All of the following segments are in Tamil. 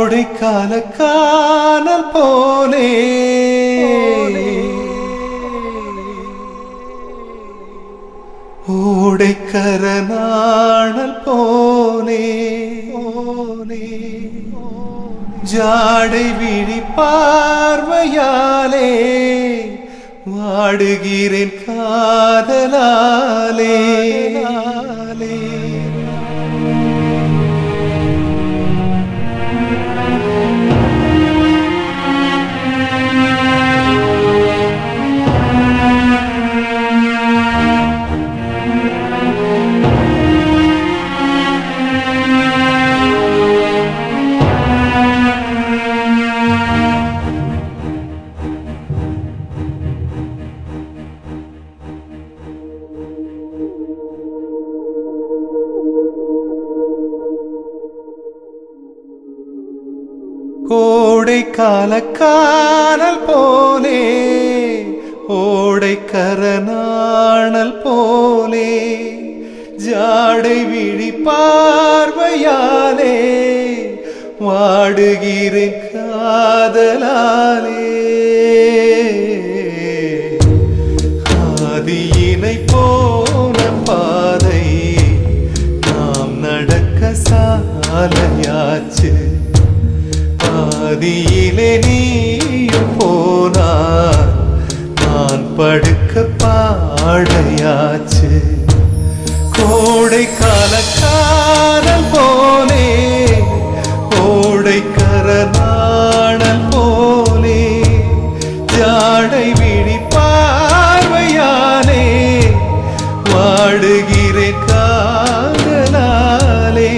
கோடைக்கால காணல் போலே ஓடைக்கர நாணல் போலே போலே ஜாடை விழி பார்வையாலே வாடுகிறேன் காதலாலே கோடைக்கால காணல் போலே ஓடைக்கர நாணல் போலே ஜாடை விழி பார்வையாலே வாடுகிறேன் காதலாலே ஆதியினை போன பாதை நாம் நடக்க சாலையாச்சு பாதியிலே நீயும் போனார் நான் படுக்க பாடையாச்சு கோடை கால காணல் போலே ஓடை கரநாணல் போலே ஜாடை விழி பார்வையாலே வாடுகிறேன் காதலாலே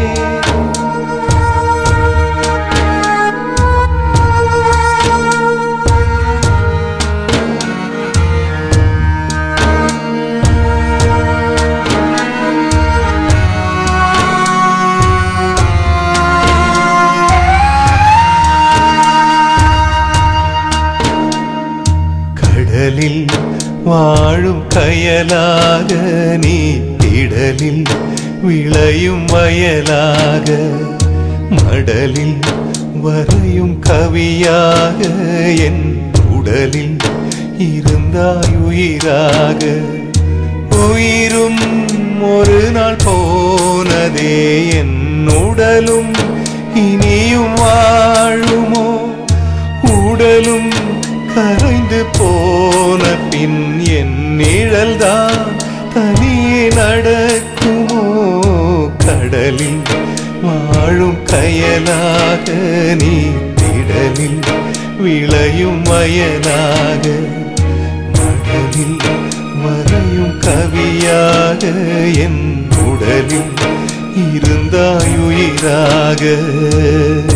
கடலில் வாழும் கயலாக நீ திடலில் விளையும் வயலாக மடலில் வரையும் கவியாக என் உடலில் இருந்தாய் உயிராக உயிரும் ஒரு நாள் போனதே என் உடலும் இனியும் வாழுமோ உடலும் கரைந்து போன பின் என் நிழல்தான் தனியே நடக்குமோ கடலில் வாழும் கயலாக நீ திடலில் விளையும் வயலாக மடலில் மறையும் கவியாக என் உடலில் இருந்தாயுயிராக